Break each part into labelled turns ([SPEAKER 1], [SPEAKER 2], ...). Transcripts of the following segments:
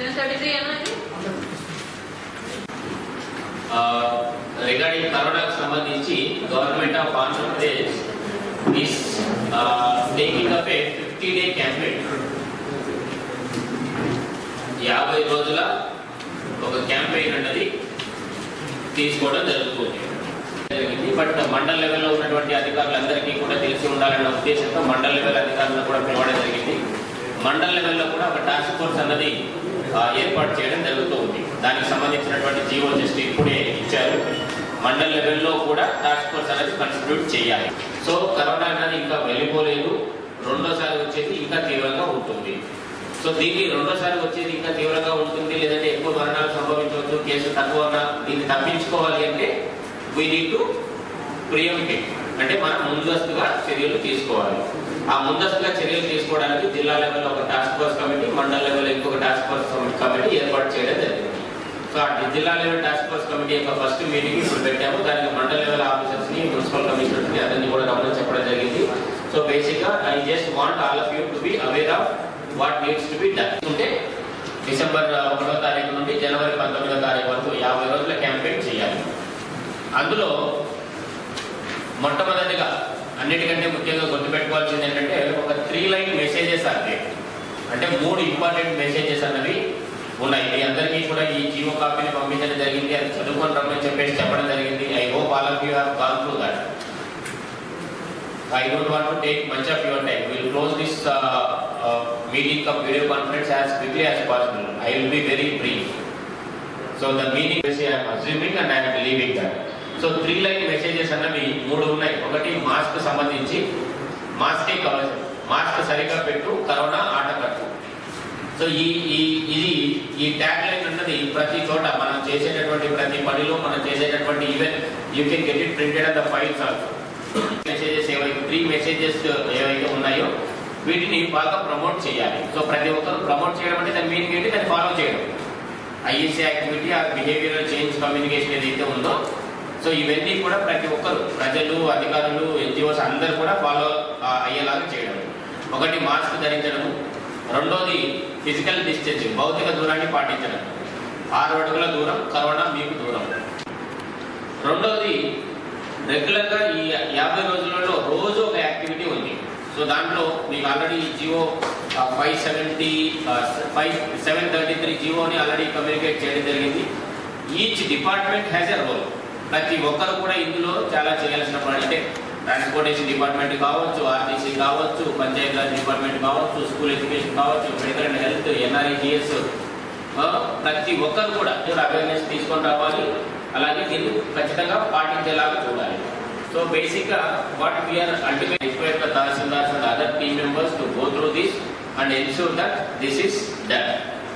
[SPEAKER 1] Seven thirty three ఏనా ఇది
[SPEAKER 2] regarding కరోనాకు సంబంధించి government of Andhra Pradesh is taking up a fifty day campaign యాభై రోజుల ఒక క్యాంపెయిన్ అన్నది తీసుకోవడం జరుగుతుంది జరిగింది బట్ మండల్ లెవెల్లో ఉన్నటువంటి అధికారులందరికీ కూడా తెలిసి ఉండాలన్న ఉద్దేశంతో మండల్ లెవెల్ అధికారులను కూడా పిలవడం జరిగింది మండల్ లెవెల్లో కూడా ఒక టాస్క్ ఫోర్స్ అన్నది ఆ, ఏర్పాటు చేయడం జరుగుతూ ఉంది దానికి సంబంధించినటువంటి జీవో జస్ట్ ఇప్పుడే ఇచ్చారు మండల్ లెవెల్లో కూడా టాస్క్ ఫోర్స్ అనేది కన్స్టిట్యూట్ చేయాలి సో కరోనా అనేది ఇంకా వెళ్ళిపోలేదు రెండోసారి వచ్చేది ఇంకా తీవ్రంగా ఉంటుంది సో దీన్ని రెండోసారి వచ్చేది ఇంకా తీవ్రంగా ఉంటుంది లేదంటే ఎక్కువ మరణాలు సంభవించవచ్చు కేసు తక్కువ ఉన్నా దీన్ని తప్పించుకోవాలి అంటే వీ నీడ్ టు ప్రియంటివ్ అంటే మనం ముందస్తుగా చర్యలు తీసుకోవాలి ఆ ముందస్తుగా చర్యలు తీసుకోవడానికి జిల్లా లెవెల్లో ఒక టాస్క్ ఫోర్స్ కమిటీ మండల లెవెల్లో ఇంకొక టాస్క్ ఫోర్స్ కమిటీ ఏర్పాటు చేయడం జరిగింది సో ఆ జిల్లా లెవెల్ టాస్క్ ఫోర్స్ కమిటీ యొక్క ఫస్ట్ మీటింగ్ ఇప్పుడు పెట్టాము దానికి మండల లెవెల్ ఆఫీసర్స్ ని మున్సిపల్ కమిషనర్స్ ని అందరినీ కూడా గమనించి చెప్పడం జరిగింది సో బేసిక్ గా I just want all of you to be aware of what needs to be done అంటే డిసెంబర్ ఒకటో తారీఖు నుండి జనవరి పంతొమ్మిదో తారీఖు వరకు యాభై రోజుల క్యాంపెయిన్ చేయాలి అందులో మొట్టమొదటిగా అన్నిటికంటే ముఖ్యంగా గుర్తుపెట్టుకోవాల్సింది ఏంటంటే ఒక త్రీ లైన్ మెసేజెస్ అంటే అంటే మూడు ఇంపార్టెంట్ మెసేజెస్ అన్నవి ఉన్నాయి మీ అందరికీ కూడా ఈ జీవో కాపీని పంపించడం జరిగింది అది చదువుకొని రమ్మని చెప్పేసి చెప్పడం జరిగింది I hope all of you have gone through that I don't want to take much of your time. We'll close this uh, uh, meeting of video conference as quickly as possible. I will be very brief. So the meaning is I am assuming and I am believing that. So three line messages అన్నవి మూడు ఉన్నాయి ఒకటి mask సంబంధించి మాస్కే కావాలి mask సరిగ్గా పెట్టు corona ఆట కట్టు సో ఈ ఈ ఇది ఈ ట్యాగ్ లైన్ అన్నది ప్రతి చోట మనం చేసేటటువంటి ప్రతి పనిలో మనం చేసేటటువంటి even you can get it printed on the files also messages ఏవైతే త్రీ మెసేజెస్ ఏవైతే ఉన్నాయో వీటిని బాగా ప్రమోట్ చేయాలి సో ప్రతి ఒక్కరు ప్రమోట్ చేయడం అంటే దాని మీనింగ్ ఏంటి దాన్ని ఫాలో చేయడం ఐఎస్ఏ యాక్టివిటీ ఆ బిహేవియరల్ చేంజ్ కమ్యూనికేషన్ ఏదైతే ఉందో సో ఇవన్నీ కూడా ప్రతి ఒక్కరు ప్రజలు అధికారులు ఎన్జిఓస్ అందరూ కూడా ఫాలో అయ్యేలాగా చేయడం ఒకటి మాస్క్ ధరించడం రెండోది ఫిజికల్ డిస్టెన్సింగ్ భౌతిక దూరాన్ని పాటించడం ఆరు అడుగుల దూరం కరోనా మీకు దూరం రెండోది రెగ్యులర్ గా ఈ యాభై రోజులలో రోజు ఒక యాక్టివిటీ ఉంది సో దాంట్లో మీకు already GO five seventy five seven thirty three జియోని ఆల్రెడీ కమ్యూనికేట్ చేయడం జరిగింది each department has a role ప్రతి ఒక్కరు కూడా ఇందులో చాలా చేయాల్సిన పని అంటే ట్రాన్స్పోర్టేషన్ డిపార్ట్మెంట్ కావచ్చు ఆర్టీసీ కావచ్చు పంచాయత్ రాజ్ డిపార్ట్మెంట్ కావచ్చు స్కూల్ ఎడ్యుకేషన్ కావచ్చు మెడికల్ అండ్ హెల్త్ ఎన్ఆర్ఈజిఎస్ ప్రతి ఒక్కరు కూడా అవేర్నెస్ తీసుకొని రావాలి అలాగే దీన్ని ఖచ్చితంగా పాటించేలాగా చూడాలి సో బేసిక్గా what we are ultimate require the tahsildars and other team members to go through this and ensure that this is done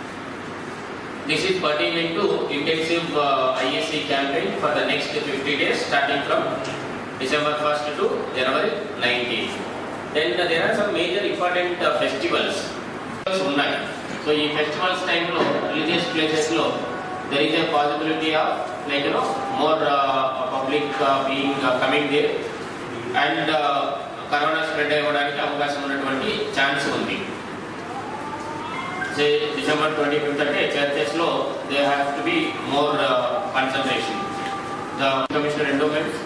[SPEAKER 2] This is pertaining to intensive uh, ISC campaign for the next 50 days starting from December 1st to January 19th. Then uh, there are some major important uh, festivals. ఉన్నాయి so ఈ festivals టైంలో religious ప్లేసెస్లో there is a possibility of like you know more public being coming there and corona spread అవ్వడానికి అవకాశం ఉన్నటువంటి chance ఉంది say December 25th అంటే churches లో they have to be more uh, concentration. The Commissioner Endowments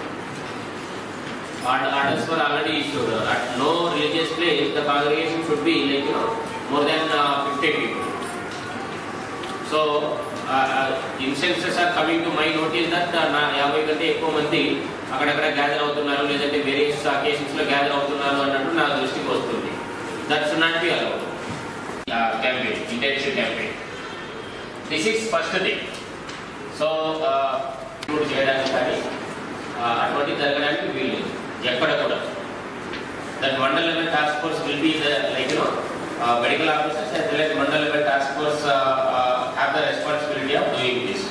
[SPEAKER 2] orders were already issued. At no religious place, the congregation should be like you know more than uh, 50 people. So uh, uh, instances are coming to my notice that uh, నా యాభై కంటే ఎక్కువ మంది అక్కడక్కడ gather అవుతున్నారు లేదంటే various occasions లో gather అవుతున్నారు అన్నట్టు నా దృష్టికి వస్తుంది that should not be allowed campaign, intensive campaign. This is first thing. So ఇప్పుడు చేయడానికి కానీ uh, అటువంటి జరగడానికి వీలు లేదు ఎక్కడ కూడా that mandal level task force will be like you know medical officers as well as mandal level task force have the responsibility of doing this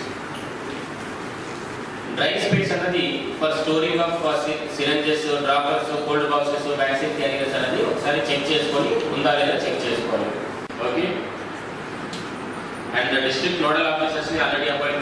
[SPEAKER 2] dry space అన్నది for storing of syringes droppers cold boxes vaccine carriers అనేది ఒకసారి check చేసుకొని ఉందా లేదా check చేసుకోవాలి okay and district nodal officers ని already appoint